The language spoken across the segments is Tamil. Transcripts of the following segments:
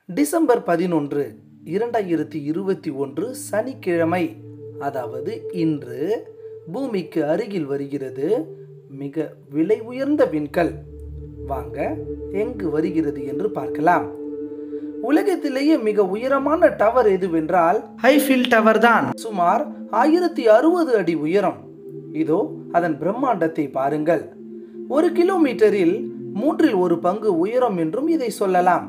டிசம்பர் பதினொன்று இரண்டாயிரத்தி இருபத்தி ஒன்று சனிக்கிழமை அதாவது இன்று பூமிக்கு அருகில் வருகிறது மிக விலை உயர்ந்த விண்கல் வாங்க எங்கு வருகிறது என்று பார்க்கலாம் உலகத்திலேயே மிக உயரமான டவர் எதுவென்றால் ஹைஃபில் டவர் தான் சுமார் ஆயிரத்தி அறுபது அடி உயரம் இதோ அதன் பிரம்மாண்டத்தை பாருங்கள் ஒரு கிலோமீட்டரில் மூன்றில் ஒரு பங்கு உயரம் என்றும் இதை சொல்லலாம்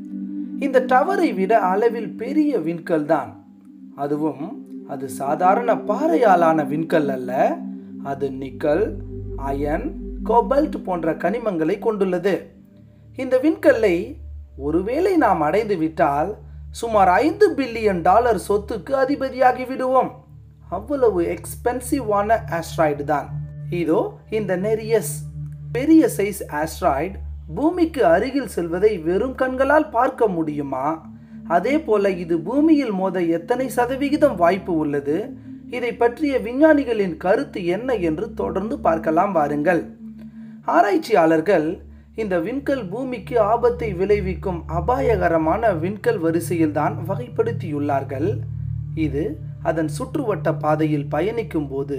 இந்த டவரை விட அளவில் பெரிய விண்கல் தான் அதுவும் அது சாதாரண பாறையாலான விண்கல் அல்ல அது நிக்கல் அயன் கோபல்ட் போன்ற கனிமங்களை கொண்டுள்ளது இந்த விண்கல்லை ஒருவேளை நாம் அடைந்து விட்டால் சுமார் ஐந்து பில்லியன் டாலர் சொத்துக்கு அதிபதியாகி விடுவோம் அவ்வளவு எக்ஸ்பென்சிவான ஆஸ்ட்ராய்டு தான் இதோ இந்த நெரியஸ் பெரிய சைஸ் ஆஸ்ட்ராய்டு பூமிக்கு அருகில் செல்வதை வெறும் கண்களால் பார்க்க முடியுமா அதே போல இது பூமியில் மோத எத்தனை சதவிகிதம் வாய்ப்பு உள்ளது இதை பற்றிய விஞ்ஞானிகளின் கருத்து என்ன என்று தொடர்ந்து பார்க்கலாம் வாருங்கள் ஆராய்ச்சியாளர்கள் இந்த விண்கல் பூமிக்கு ஆபத்தை விளைவிக்கும் அபாயகரமான விண்கல் வரிசையில்தான் வகைப்படுத்தியுள்ளார்கள் இது அதன் சுற்றுவட்ட பாதையில் பயணிக்கும் போது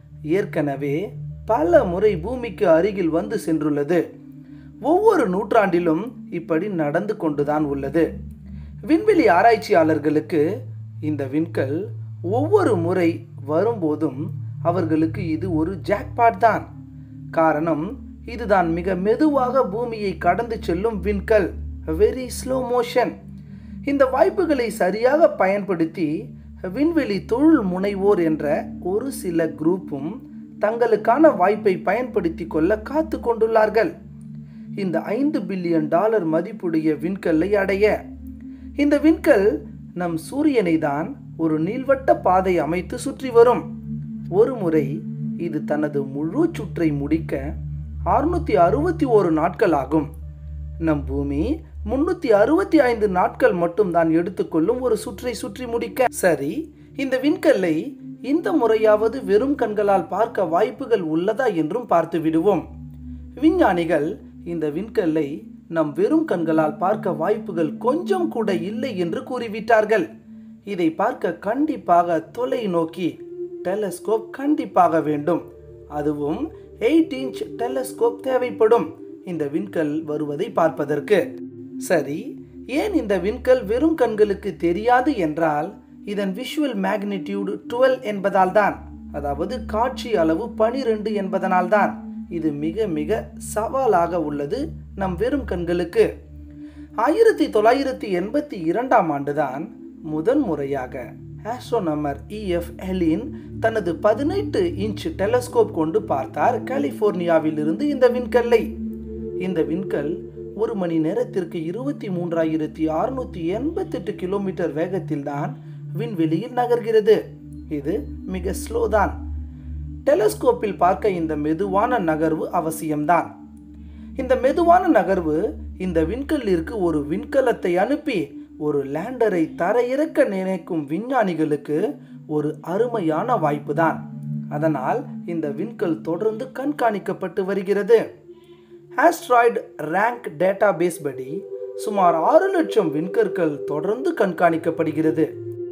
ஏற்கனவே பல முறை பூமிக்கு அருகில் வந்து சென்றுள்ளது ஒவ்வொரு நூற்றாண்டிலும் இப்படி நடந்து கொண்டுதான் உள்ளது விண்வெளி ஆராய்ச்சியாளர்களுக்கு இந்த விண்கல் ஒவ்வொரு முறை வரும்போதும் அவர்களுக்கு இது ஒரு ஜாக்பாட் தான் காரணம் இதுதான் மிக மெதுவாக பூமியை கடந்து செல்லும் விண்கல் வெரி ஸ்லோ மோஷன் இந்த வாய்ப்புகளை சரியாக பயன்படுத்தி விண்வெளி தொழில் முனைவோர் என்ற ஒரு சில குரூப்பும் தங்களுக்கான வாய்ப்பை பயன்படுத்தி கொள்ள காத்து கொண்டுள்ளார்கள் இந்த ஐந்து பில்லியன் டாலர் மதிப்புடைய விண்கல்லை அடைய இந்த விண்கல் நம் சூரியனை தான் ஒரு நீள்வட்ட பாதை அமைத்து சுற்றி வரும் ஒரு முறை இது தனது முழு சுற்றை முடிக்க அறுநூத்தி அறுபத்தி ஒரு நாட்கள் ஆகும் நம் பூமி முன்னூத்தி அறுபத்தி ஐந்து நாட்கள் மட்டும்தான் எடுத்துக்கொள்ளும் ஒரு சுற்றை சுற்றி முடிக்க சரி இந்த விண்கல்லை இந்த முறையாவது வெறும் கண்களால் பார்க்க வாய்ப்புகள் உள்ளதா என்றும் பார்த்து விடுவோம் விஞ்ஞானிகள் இந்த விண்கல்லை நம் வெறும் கண்களால் பார்க்க வாய்ப்புகள் கொஞ்சம் கூட இல்லை என்று கூறிவிட்டார்கள் இதை பார்க்க கண்டிப்பாக தொலைநோக்கி டெலஸ்கோப் கண்டிப்பாக வேண்டும் அதுவும் எயிட் இன்ச் டெலஸ்கோப் தேவைப்படும் இந்த விண்கல் வருவதை பார்ப்பதற்கு சரி ஏன் இந்த விண்கல் வெறும் கண்களுக்கு தெரியாது என்றால் இதன் விஷுவல் மேக்னிடியூடு டுவெல் என்பதால் தான் அதாவது காட்சி அளவு பனிரெண்டு என்பதனால் தான் இது மிக மிக சவாலாக உள்ளது நம் வெறும் கண்களுக்கு ஆயிரத்தி தொள்ளாயிரத்தி எண்பத்தி இரண்டாம் ஆண்டுதான் முதன் முறையாக ஆஸ்ட்ரோனமர் இஎஃப் எலின் தனது பதினெட்டு இன்ச் டெலஸ்கோப் கொண்டு பார்த்தார் கலிபோர்னியாவில் இருந்து இந்த விண்கல்லை இந்த விண்கல் ஒரு மணி நேரத்திற்கு இருபத்தி மூன்றாயிரத்தி அறுநூத்தி எண்பத்தெட்டு கிலோமீட்டர் வேகத்தில் தான் விண்வெளியில் நகர்கிறது இது மிக ஸ்லோ தான் டெலஸ்கோப்பில் பார்க்க இந்த மெதுவான நகர்வு அவசியம்தான் இந்த மெதுவான நகர்வு இந்த விண்கல்லிற்கு ஒரு விண்கலத்தை அனுப்பி ஒரு லேண்டரை தரையிறக்க நினைக்கும் விஞ்ஞானிகளுக்கு ஒரு அருமையான வாய்ப்பு தான் அதனால் இந்த விண்கல் தொடர்ந்து கண்காணிக்கப்பட்டு வருகிறது ஆஸ்ட்ராய்டு ரேங்க் டேட்டாபேஸ் படி சுமார் ஆறு லட்சம் விண்கற்கள் தொடர்ந்து கண்காணிக்கப்படுகிறது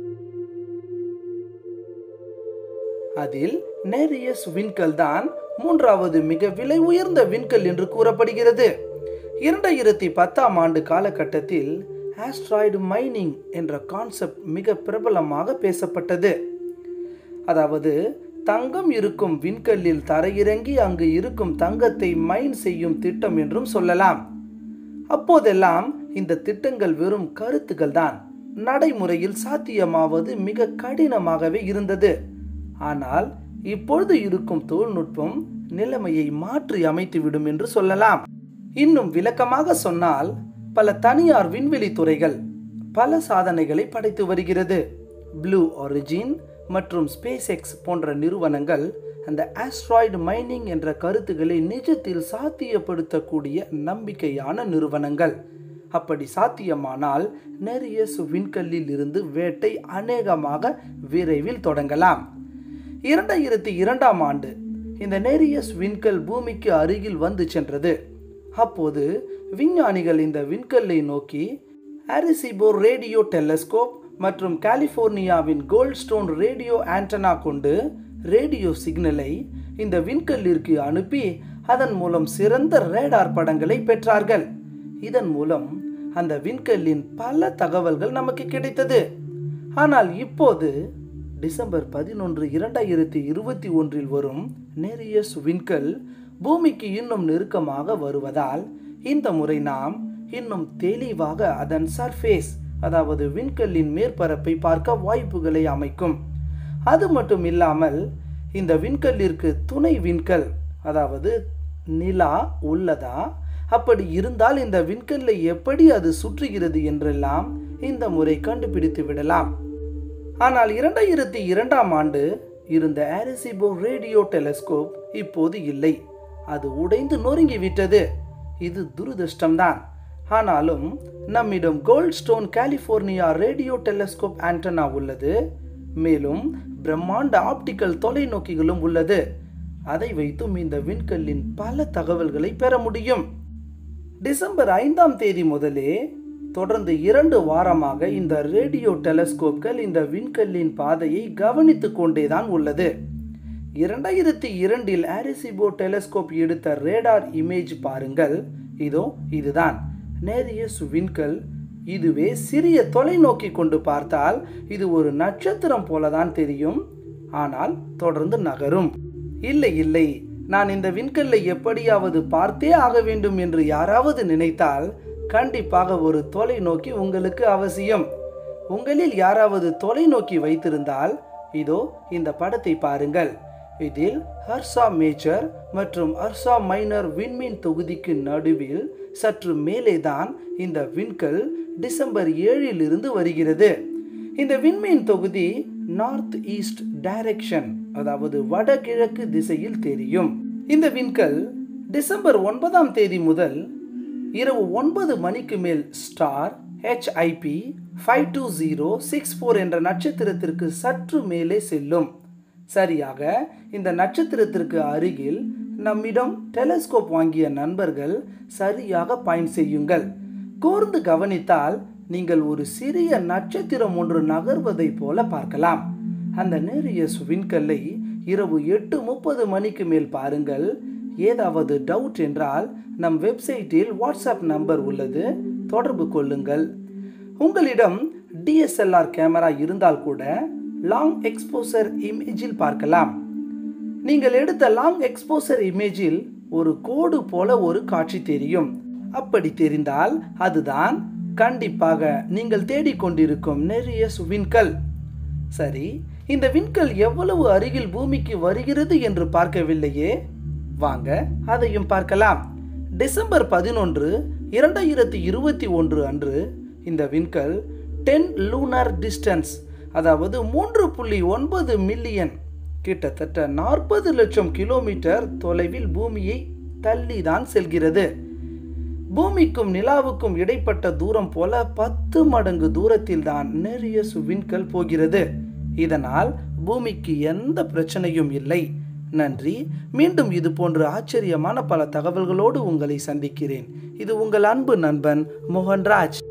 அதில் நேரியஸ் விண்கல் தான் மூன்றாவது மிக விலை உயர்ந்த விண்கல் என்று கூறப்படுகிறது இரண்டாயிரத்தி பத்தாம் ஆண்டு காலகட்டத்தில் ஆஸ்ட்ராய்டு மைனிங் என்ற கான்செப்ட் மிக பிரபலமாக பேசப்பட்டது அதாவது தங்கம் இருக்கும் விண்கல்லில் தரையிறங்கி அங்கு இருக்கும் தங்கத்தை மைன் செய்யும் திட்டம் என்றும் சொல்லலாம் அப்போதெல்லாம் இந்த திட்டங்கள் வெறும் கருத்துக்கள் தான் நடைமுறையில் சாத்தியமாவது மிக கடினமாகவே இருந்தது ஆனால் இப்பொழுது இருக்கும் தொழில்நுட்பம் நிலைமையை மாற்றி அமைத்துவிடும் என்று சொல்லலாம் இன்னும் விளக்கமாக சொன்னால் பல தனியார் விண்வெளி துறைகள் பல சாதனைகளை படைத்து வருகிறது ப்ளூ ஒரிஜின் மற்றும் ஸ்பேஸ் எக்ஸ் போன்ற நிறுவனங்கள் அந்த ஆஸ்ட்ராய்டு மைனிங் என்ற கருத்துக்களை நிஜத்தில் சாத்தியப்படுத்தக்கூடிய நம்பிக்கையான நிறுவனங்கள் அப்படி சாத்தியமானால் நெரியஸ் விண்கல்லில் இருந்து வேட்டை அநேகமாக விரைவில் தொடங்கலாம் இரண்டாயிரத்தி இரண்டாம் ஆண்டு இந்த நேரியஸ் விண்கல் பூமிக்கு அருகில் வந்து சென்றது அப்போது விஞ்ஞானிகள் இந்த விண்கல்லை நோக்கி அரிசிபோ ரேடியோ டெலஸ்கோப் மற்றும் கலிஃபோர்னியாவின் கோல்ட்ஸ்டோன் ரேடியோ ஆண்டனா கொண்டு ரேடியோ சிக்னலை இந்த விண்கல்லிற்கு அனுப்பி அதன் மூலம் சிறந்த ரேடார் படங்களை பெற்றார்கள் இதன் மூலம் அந்த விண்கல்லின் பல தகவல்கள் நமக்கு கிடைத்தது ஆனால் இப்போது டிசம்பர் பதினொன்று இரண்டாயிரத்தி இருபத்தி ஒன்றில் வரும் நேரியஸ் விண்கல் பூமிக்கு இன்னும் நெருக்கமாக வருவதால் இந்த முறை நாம் இன்னும் தெளிவாக அதன் சர்ஃபேஸ் அதாவது விண்கல்லின் மேற்பரப்பை பார்க்க வாய்ப்புகளை அமைக்கும் அது மட்டும் இல்லாமல் இந்த விண்கல்லிற்கு துணை விண்கல் அதாவது நிலா உள்ளதா அப்படி இருந்தால் இந்த விண்கல்லை எப்படி அது சுற்றுகிறது என்றெல்லாம் இந்த முறை கண்டுபிடித்து விடலாம் ஆனால் இரண்டாயிரத்தி இரண்டாம் ஆண்டு இருந்த ஆரிசிபோ ரேடியோ டெலஸ்கோப் இப்போது இல்லை அது உடைந்து நொறுங்கி விட்டது இது துரதிருஷ்டம்தான் ஆனாலும் நம்மிடம் Goldstone California radio telescope antenna உள்ளது மேலும் பிரம்மாண்ட ஆப்டிக்கல் தொலைநோக்கிகளும் உள்ளது அதை வைத்தும் இந்த விண்கல்லின் பல தகவல்களை பெற முடியும் டிசம்பர் ஐந்தாம் தேதி முதலே தொடர்ந்து இரண்டு வாரமாக இந்த ரேடியோ டெலஸ்கோப்கள் இந்த விண்கல்லின் பாதையை கவனித்து கொண்டேதான் உள்ளது இரண்டாயிரத்தி இரண்டில் ஆரிசிபோ டெலஸ்கோப் எடுத்த ரேடார் இமேஜ் பாருங்கள் இதோ இதுதான் நேரியஸ் விண்கல் இதுவே சிறிய தொலைநோக்கி கொண்டு பார்த்தால் இது ஒரு நட்சத்திரம் போலதான் தெரியும் ஆனால் தொடர்ந்து நகரும் இல்லை இல்லை நான் இந்த விண்கல்லை எப்படியாவது பார்த்தே ஆக வேண்டும் என்று யாராவது நினைத்தால் கண்டிப்பாக ஒரு தொலைநோக்கி உங்களுக்கு அவசியம் உங்களில் யாராவது தொலைநோக்கி வைத்திருந்தால் இதோ இந்த படத்தை பாருங்கள் இதில் ஹர்சா மேஜர் மற்றும் ஹர்சா மைனர் விண்மீன் தொகுதிக்கு நடுவில் சற்று மேலே தான் இந்த விண்கல் டிசம்பர் ஏழில் இருந்து வருகிறது இந்த விண்மீன் தொகுதி நார்த் ஈஸ்ட் டைரக்ஷன் அதாவது வடகிழக்கு திசையில் தெரியும் இந்த விண்கல் டிசம்பர் ஒன்பதாம் தேதி முதல் இரவு ஒன்பது மணிக்கு மேல் star HIP five two zero six four என்ற நட்சத்திரத்திற்கு சற்று மேலே செல்லும் சரியாக இந்த நட்சத்திரத்திற்கு அருகில் நம்மிடம் டெலஸ்கோப் வாங்கிய நண்பர்கள் சரியாக பயன் செய்யுங்கள் கூர்ந்து கவனித்தால் நீங்கள் ஒரு சிறிய நட்சத்திரம் ஒன்று நகர்வதைப் போல பார்க்கலாம் அந்த நேரியஸ் விண்கல்லை இரவு எட்டு முப்பது மணிக்கு மேல் பாருங்கள் ஏதாவது டவுட் என்றால் நம் வெப்சைட்டில் வாட்ஸ்அப் நம்பர் உள்ளது தொடர்பு கொள்ளுங்கள் உங்களிடம் டிஎஸ்எல்ஆர் கேமரா இருந்தால் கூட லாங் எக்ஸ்போசர் இமேஜில் பார்க்கலாம் நீங்கள் எடுத்த லாங் எக்ஸ்போசர் இமேஜில் ஒரு கோடு போல ஒரு காட்சி தெரியும் அப்படி தெரிந்தால் அதுதான் கண்டிப்பாக நீங்கள் தேடிக்கொண்டிருக்கும் நெரியஸ் விண்கல் சரி இந்த விண்கல் எவ்வளவு அருகில் பூமிக்கு வருகிறது என்று பார்க்கவில்லையே வாங்க அதையும் பார்க்கலாம் டிசம்பர் பதினொன்று இரண்டாயிரத்தி இருபத்தி ஒன்று அன்று இந்த விண்கல் டென் லூனார் டிஸ்டன்ஸ் அதாவது மூன்று புள்ளி ஒன்பது மில்லியன் கிட்டத்தட்ட நாற்பது லட்சம் கிலோமீட்டர் தொலைவில் பூமியை தள்ளி தான் செல்கிறது பூமிக்கும் நிலாவுக்கும் இடைப்பட்ட தூரம் போல பத்து மடங்கு தூரத்தில் தான் நெரியஸ் விண்கல் போகிறது இதனால் பூமிக்கு எந்த பிரச்சனையும் இல்லை நன்றி மீண்டும் இது போன்ற ஆச்சரியமான பல தகவல்களோடு உங்களை சந்திக்கிறேன் இது உங்கள் அன்பு நண்பன் மோகன்ராஜ்